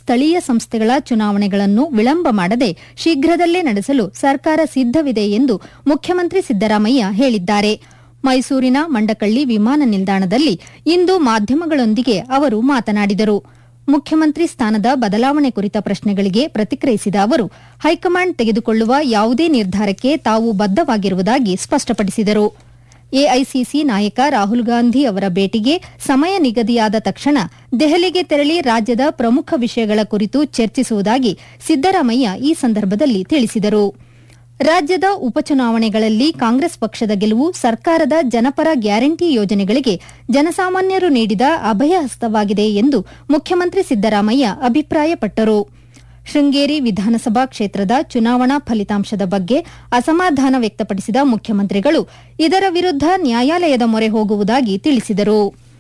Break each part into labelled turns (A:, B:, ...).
A: ಸ್ಥಳೀಯ ಸಂಸ್ಥೆಗಳ ಚುನಾವಣೆಗಳನ್ನು ವಿಳಂಬ ಮಾಡದೆ ಶೀಘ್ರದಲ್ಲೇ ನಡೆಸಲು ಸರ್ಕಾರ ಸಿದ್ದವಿದೆ ಎಂದು ಮುಖ್ಯಮಂತ್ರಿ ಸಿದ್ದರಾಮಯ್ಯ ಹೇಳಿದ್ದಾರೆ ಮೈಸೂರಿನ ಮಂಡಕಳ್ಳಿ ವಿಮಾನ ನಿಲ್ದಾಣದಲ್ಲಿ ಇಂದು ಮಾಧ್ಯಮಗಳೊಂದಿಗೆ ಅವರು ಮಾತನಾಡಿದರು ಮುಖ್ಯಮಂತ್ರಿ ಸ್ಥಾನದ ಬದಲಾವಣೆ ಕುರಿತ ಪ್ರಶ್ನೆಗಳಿಗೆ ಪ್ರತಿಕ್ರಿಯಿಸಿದ ಅವರು ಹೈಕಮಾಂಡ್ ತೆಗೆದುಕೊಳ್ಳುವ ಯಾವುದೇ ನಿರ್ಧಾರಕ್ಕೆ ತಾವು ಬದ್ದವಾಗಿರುವುದಾಗಿ ಸ್ಪಷ್ಟಪಡಿಸಿದರು ಎಐಸಿಸಿ ನಾಯಕ ರಾಹುಲ್ ಗಾಂಧಿ ಅವರ ಭೇಟಿಗೆ ಸಮಯ ನಿಗದಿಯಾದ ತಕ್ಷಣ ದೆಹಲಿಗೆ ತೆರಳಿ ರಾಜ್ಯದ ಪ್ರಮುಖ ವಿಷಯಗಳ ಕುರಿತು ಚರ್ಚಿಸುವುದಾಗಿ ಸಿದ್ದರಾಮಯ್ಯ ಈ ಸಂದರ್ಭದಲ್ಲಿ ತಿಳಿಸಿದರು ರಾಜ್ಯದ ಉಪಚುನಾವಣೆಗಳಲ್ಲಿ ಕಾಂಗ್ರೆಸ್ ಪಕ್ಷದ ಗೆಲುವು ಸರ್ಕಾರದ ಜನಪರ ಗ್ಯಾರಂಟಿ ಯೋಜನೆಗಳಿಗೆ ಜನಸಾಮಾನ್ಯರು ನೀಡಿದ ಅಭಯಹಸ್ತವಾಗಿದೆ ಎಂದು ಮುಖ್ಯಮಂತ್ರಿ ಸಿದ್ದರಾಮಯ್ಯ ಅಭಿಪ್ರಾಯಪಟ್ಟರು ಶೃಂಗೇರಿ ವಿಧಾನಸಭಾ ಕ್ಷೇತ್ರದ ಚುನಾವಣಾ ಫಲಿತಾಂಶದ ಬಗ್ಗೆ ಅಸಮಾಧಾನ ವ್ಯಕ್ತಪಡಿಸಿದ ಮುಖ್ಯಮಂತ್ರಿಗಳು ಇದರ ವಿರುದ್ದ ನ್ಯಾಯಾಲಯದ ಮೊರೆ ಹೋಗುವುದಾಗಿ ತಿಳಿಸಿದರು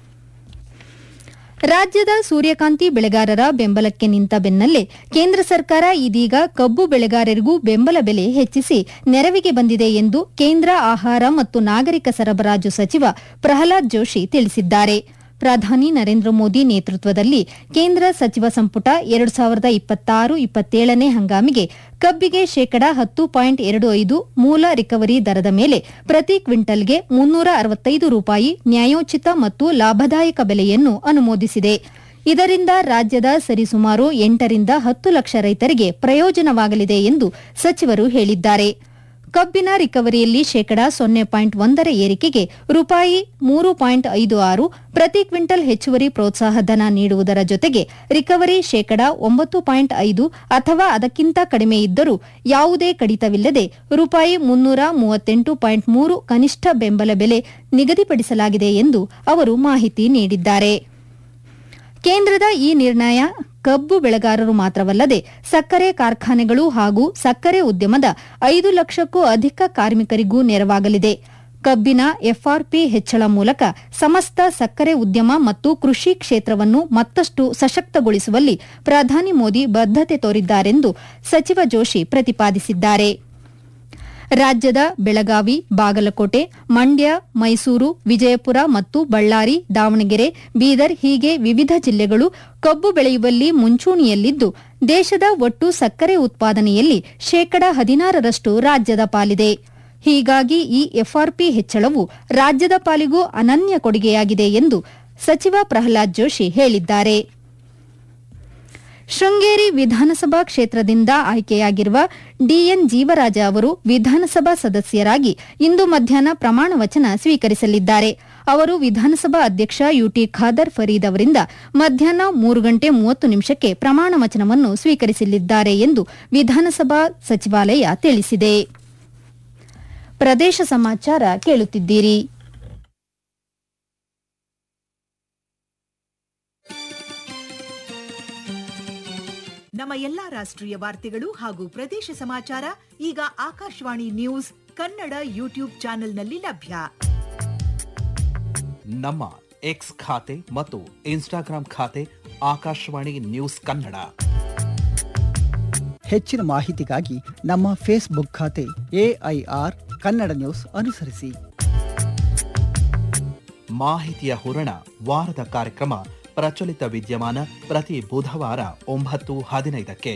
A: ರಾಜ್ಯದ ಸೂರ್ಯಕಾಂತಿ ಬೆಳೆಗಾರರ ಬೆಂಬಲಕ್ಕೆ ನಿಂತ ಬೆನ್ನಲ್ಲೇ ಕೇಂದ್ರ ಸರ್ಕಾರ ಇದೀಗ ಕಬ್ಬು ಬೆಳೆಗಾರರಿಗೂ ಬೆಂಬಲ ಬೆಲೆ ಹೆಚ್ಚಿಸಿ ನೆರವಿಗೆ ಬಂದಿದೆ ಎಂದು ಕೇಂದ್ರ ಆಹಾರ ಮತ್ತು ನಾಗರಿಕ ಸರಬರಾಜು ಸಚಿವ ಪ್ರಹ್ಲಾದ್ ಜೋಶಿ ತಿಳಿಸಿದ್ದಾರೆ ಪ್ರಧಾನಿ ನರೇಂದ್ರ ಮೋದಿ ನೇತೃತ್ವದಲ್ಲಿ ಕೇಂದ್ರ ಸಚಿವ ಸಂಪುಟ ಎರಡು ಸಾವಿರದ ಇಪ್ಪತ್ತಾರು ಇಪ್ಪತ್ತೇಳನೇ ಹಂಗಾಮಿಗೆ ಕಬ್ಬಿಗೆ ಶೇಕಡಾ ಹತ್ತು ಪಾಯಿಂಟ್ ಎರಡು ಐದು ಮೂಲ ರಿಕವರಿ ದರದ ಮೇಲೆ ಪ್ರತಿ ಕ್ವಿಂಟಲ್ಗೆ ಮುನ್ನೂರ ಅರವತ್ತೈದು ರೂಪಾಯಿ ನ್ಯಾಯೋಚಿತ ಮತ್ತು ಲಾಭದಾಯಕ ಬೆಲೆಯನ್ನು ಅನುಮೋದಿಸಿದೆ ಇದರಿಂದ ರಾಜ್ಯದ ಸರಿಸುಮಾರು ಎಂಟರಿಂದ ಹತ್ತು ಲಕ್ಷ ರೈತರಿಗೆ ಪ್ರಯೋಜನವಾಗಲಿದೆ ಎಂದು ಸಚಿವರು ಹೇಳಿದ್ದಾರೆ ಕಬ್ಬಿನ ರಿಕವರಿಯಲ್ಲಿ ಶೇಕಡಾ ಸೊನ್ನೆ ಪಾಯಿಂಟ್ ಒಂದರ ಏರಿಕೆಗೆ ರೂಪಾಯಿ ಮೂರು ಪಾಯಿಂಟ್ ಐದು ಆರು ಪ್ರತಿ ಕ್ವಿಂಟಲ್ ಹೆಚ್ಚುವರಿ ಪ್ರೋತ್ಸಾಹಧನ ನೀಡುವುದರ ಜೊತೆಗೆ ರಿಕವರಿ ಶೇಕಡಾ ಒಂಬತ್ತು ಪಾಯಿಂಟ್ ಐದು ಅಥವಾ ಅದಕ್ಕಿಂತ ಕಡಿಮೆ ಇದ್ದರೂ ಯಾವುದೇ ಕಡಿತವಿಲ್ಲದೆ ರೂಪಾಯಿ ಮುನ್ನೂರ ಮೂವತ್ತೆಂಟು ಪಾಯಿಂಟ್ ಮೂರು ಕನಿಷ್ಠ ಬೆಂಬಲ ಬೆಲೆ ನಿಗದಿಪಡಿಸಲಾಗಿದೆ ಎಂದು ಅವರು ಮಾಹಿತಿ ನೀಡಿದ್ದಾರೆ ಕೇಂದ್ರದ ಈ ನಿರ್ಣಯ ಕಬ್ಬು ಬೆಳೆಗಾರರು ಮಾತ್ರವಲ್ಲದೆ ಸಕ್ಕರೆ ಕಾರ್ಖಾನೆಗಳು ಹಾಗೂ ಸಕ್ಕರೆ ಉದ್ಯಮದ ಐದು ಲಕ್ಷಕ್ಕೂ ಅಧಿಕ ಕಾರ್ಮಿಕರಿಗೂ ನೆರವಾಗಲಿದೆ ಕಬ್ಬಿನ ಎಫ್ಆರ್ಪಿ ಹೆಚ್ಚಳ ಮೂಲಕ ಸಮಸ್ತ ಸಕ್ಕರೆ ಉದ್ಯಮ ಮತ್ತು ಕೃಷಿ ಕ್ಷೇತ್ರವನ್ನು ಮತ್ತಷ್ಟು ಸಶಕ್ತಗೊಳಿಸುವಲ್ಲಿ ಪ್ರಧಾನಿ ಮೋದಿ ಬದ್ದತೆ ತೋರಿದ್ದಾರೆಂದು ಸಚಿವ ಜೋಶಿ ಪ್ರತಿಪಾದಿಸಿದ್ದಾರೆ ರಾಜ್ಯದ ಬೆಳಗಾವಿ ಬಾಗಲಕೋಟೆ ಮಂಡ್ಯ ಮೈಸೂರು ವಿಜಯಪುರ ಮತ್ತು ಬಳ್ಳಾರಿ ದಾವಣಗೆರೆ ಬೀದರ್ ಹೀಗೆ ವಿವಿಧ ಜಿಲ್ಲೆಗಳು ಕಬ್ಬು ಬೆಳೆಯುವಲ್ಲಿ ಮುಂಚೂಣಿಯಲ್ಲಿದ್ದು ದೇಶದ ಒಟ್ಟು ಸಕ್ಕರೆ ಉತ್ಪಾದನೆಯಲ್ಲಿ ಶೇಕಡಾ ಹದಿನಾರರಷ್ಟು ರಾಜ್ಯದ ಪಾಲಿದೆ ಹೀಗಾಗಿ ಈ ಎಫ್ಆರ್ಪಿ ಹೆಚ್ಚಳವು ರಾಜ್ಯದ ಪಾಲಿಗೂ ಅನನ್ಯ ಕೊಡುಗೆಯಾಗಿದೆ ಎಂದು ಸಚಿವ ಪ್ರಹ್ಲಾದ್ ಜೋಶಿ ಹೇಳಿದ್ದಾರೆ ಶೃಂಗೇರಿ ವಿಧಾನಸಭಾ ಕ್ಷೇತ್ರದಿಂದ ಆಯ್ಕೆಯಾಗಿರುವ ಡಿಎನ್ ಜೀವರಾಜ ಅವರು ವಿಧಾನಸಭಾ ಸದಸ್ಯರಾಗಿ ಇಂದು ಮಧ್ಯಾಹ್ನ ಪ್ರಮಾಣ ವಚನ ಸ್ವೀಕರಿಸಲಿದ್ದಾರೆ ಅವರು ವಿಧಾನಸಭಾ ಅಧ್ಯಕ್ಷ ಯುಟಿ ಖಾದರ್ ಫರೀದ್ ಅವರಿಂದ ಮಧ್ಯಾಹ್ನ ಮೂರು ಗಂಟೆ ಮೂವತ್ತು ನಿಮಿಷಕ್ಕೆ ಪ್ರಮಾಣ ವಚನವನ್ನು ಸ್ವೀಕರಿಸಲಿದ್ದಾರೆ ಎಂದು ವಿಧಾನಸಭಾ ಸಚಿವಾಲಯ ತಿಳಿಸಿದೆ ಪ್ರದೇಶ ಸಮಾಚಾರ ಕೇಳುತ್ತಿದ್ದೀರಿ
B: ನಮ್ಮ ಎಲ್ಲಾ ರಾಷ್ಟ್ರೀಯ ವಾರ್ತೆಗಳು ಹಾಗೂ ಪ್ರದೇಶ ಸಮಾಚಾರ ಈಗ ಆಕಾಶವಾಣಿ ನ್ಯೂಸ್ ಕನ್ನಡ ಯೂಟ್ಯೂಬ್ ಚಾನೆಲ್ನಲ್ಲಿ ಲಭ್ಯ
C: ನಮ್ಮ ಎಕ್ಸ್ ಖಾತೆ ಮತ್ತು ಇನ್ಸ್ಟಾಗ್ರಾಂ ಖಾತೆ ಆಕಾಶವಾಣಿ ನ್ಯೂಸ್ ಕನ್ನಡ
D: ಹೆಚ್ಚಿನ ಮಾಹಿತಿಗಾಗಿ ನಮ್ಮ ಫೇಸ್ಬುಕ್ ಖಾತೆ ಎಐಆರ್ ಕನ್ನಡ ನ್ಯೂಸ್ ಅನುಸರಿಸಿ
C: ಮಾಹಿತಿಯ ಹೂರಣ ವಾರದ ಕಾರ್ಯಕ್ರಮ ಪ್ರಚಲಿತ ವಿದ್ಯಮಾನ ಪ್ರತಿ ಬುಧವಾರ ಒಂಬತ್ತು ಹದಿನೈದಕ್ಕೆ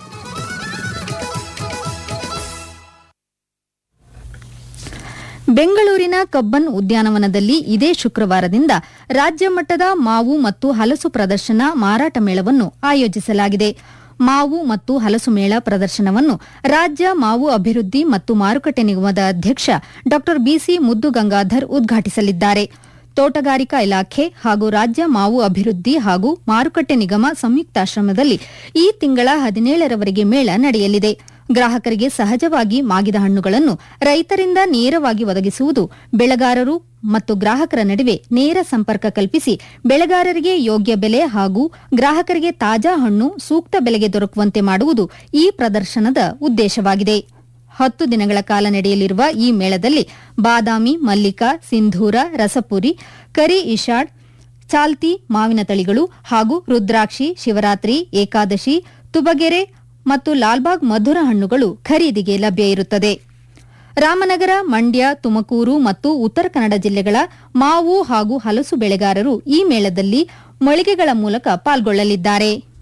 A: ಬೆಂಗಳೂರಿನ ಕಬ್ಬನ್ ಉದ್ಯಾನವನದಲ್ಲಿ ಇದೇ ಶುಕ್ರವಾರದಿಂದ ರಾಜ್ಯ ಮಟ್ಟದ ಮಾವು ಮತ್ತು ಹಲಸು ಪ್ರದರ್ಶನ ಮಾರಾಟ ಮೇಳವನ್ನು ಆಯೋಜಿಸಲಾಗಿದೆ ಮಾವು ಮತ್ತು ಹಲಸು ಮೇಳ ಪ್ರದರ್ಶನವನ್ನು ರಾಜ್ಯ ಮಾವು ಅಭಿವೃದ್ಧಿ ಮತ್ತು ಮಾರುಕಟ್ಟೆ ನಿಗಮದ ಅಧ್ಯಕ್ಷ ಡಾ ಬಿಸಿ ಮುದ್ದುಗಂಗಾಧರ್ ಉದ್ಘಾಟಿಸಲಿದ್ದಾರೆ ತೋಟಗಾರಿಕಾ ಇಲಾಖೆ ಹಾಗೂ ರಾಜ್ಯ ಮಾವು ಅಭಿವೃದ್ಧಿ ಹಾಗೂ ಮಾರುಕಟ್ಟೆ ನಿಗಮ ಸಂಯುಕ್ತಾಶ್ರಮದಲ್ಲಿ ಈ ತಿಂಗಳ ಹದಿನೇಳರವರೆಗೆ ಮೇಳ ನಡೆಯಲಿದೆ ಗ್ರಾಹಕರಿಗೆ ಸಹಜವಾಗಿ ಮಾಗಿದ ಹಣ್ಣುಗಳನ್ನು ರೈತರಿಂದ ನೇರವಾಗಿ ಒದಗಿಸುವುದು ಬೆಳೆಗಾರರು ಮತ್ತು ಗ್ರಾಹಕರ ನಡುವೆ ನೇರ ಸಂಪರ್ಕ ಕಲ್ಪಿಸಿ ಬೆಳೆಗಾರರಿಗೆ ಯೋಗ್ಯ ಬೆಲೆ ಹಾಗೂ ಗ್ರಾಹಕರಿಗೆ ತಾಜಾ ಹಣ್ಣು ಸೂಕ್ತ ಬೆಲೆಗೆ ದೊರಕುವಂತೆ ಮಾಡುವುದು ಈ ಪ್ರದರ್ಶನದ ಉದ್ದೇಶವಾಗಿದೆ ಹತ್ತು ದಿನಗಳ ಕಾಲ ನಡೆಯಲಿರುವ ಈ ಮೇಳದಲ್ಲಿ ಬಾದಾಮಿ ಮಲ್ಲಿಕಾ ಸಿಂಧೂರ ರಸಪುರಿ ಕರಿ ಇಶಾಡ್ ಚಾಲ್ತಿ ಮಾವಿನ ತಳಿಗಳು ಹಾಗೂ ರುದ್ರಾಕ್ಷಿ ಶಿವರಾತ್ರಿ ಏಕಾದಶಿ ತುಬಗೆರೆ ಮತ್ತು ಲಾಲ್ಬಾಗ್ ಮಧುರ ಹಣ್ಣುಗಳು ಖರೀದಿಗೆ ಲಭ್ಯ ಇರುತ್ತದೆ ರಾಮನಗರ ಮಂಡ್ಯ ತುಮಕೂರು ಮತ್ತು ಉತ್ತರ ಕನ್ನಡ ಜಿಲ್ಲೆಗಳ ಮಾವು ಹಾಗೂ ಹಲಸು ಬೆಳೆಗಾರರು ಈ ಮೇಳದಲ್ಲಿ ಮಳಿಗೆಗಳ ಮೂಲಕ ಪಾಲ್ಗೊಳ್ಳಲಿದ್ದಾರೆ